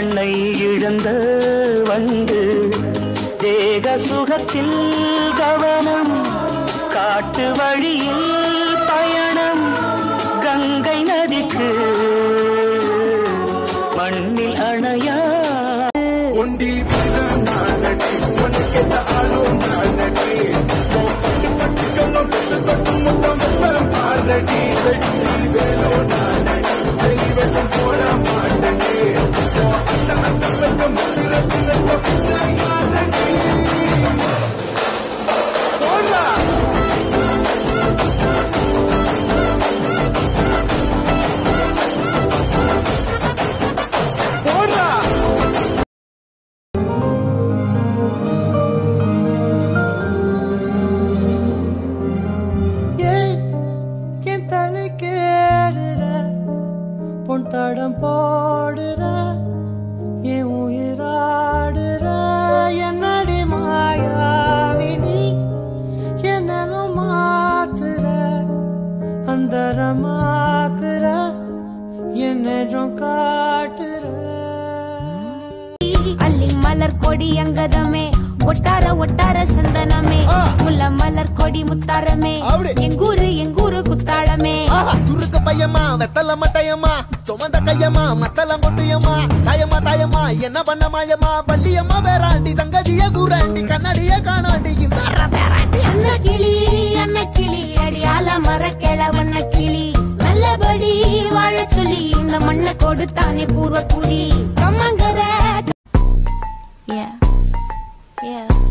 கண்ணை இழந்த வந்து தேக சுகத்தில் கவனம் காட்டு வழியில் பயணம் கங்கை நதிக்கு மண்ணில் அணையா ஒண்டி வீரன் நானடி உனக்கெத்த ஆளும் நானடி பட்டு பட்டு கண்ணம் தொட்டு தொட்டு முத்தம் வெப்பம் பாரடி வெற்றி வேலோ நானடி கைவசம் போட மாட்டடி அந்த அந்த பக்கம் சிறப்பு யாரடி போடா போடா ஏன் என் தலைக்கேறுற பொன் தடம் போடுற என் உயிராடுற என்னடி மாயாவினி என்னலும் மாத்துற அந்தரமாக்குற என்ன காட்டுற அள்ளி மலர் கொடி அங்கதமே ஒட்டார ஒட்டார சந்தனமே முல்ல மலர் கொடி முத்தாரமே அப்படி. எங்கூரு எங்கூரு குத்தாளமே ஆஹா, சுருக்கு பையமா வெத்தல மட்டையம்மா சுமந்த கையம்மா மத்தல கொட்டியம்மா தாயம்மா தாயம்மா என்ன பண்ண மாயம்மா பள்ளியம்மா வேறாண்டி சங்கதிய கூறாண்டி கண்ணாடிய காணாண்டி இந்த பேராண்டி அன்ன கிளி அன்ன கிளி அடியால மர கிழவண்ண கிளி நல்லபடி வாழ சொல்லி இந்த மண்ணை கொடுத்தானே பூர்வ குடி கம்மங்கர Yeah. Yeah.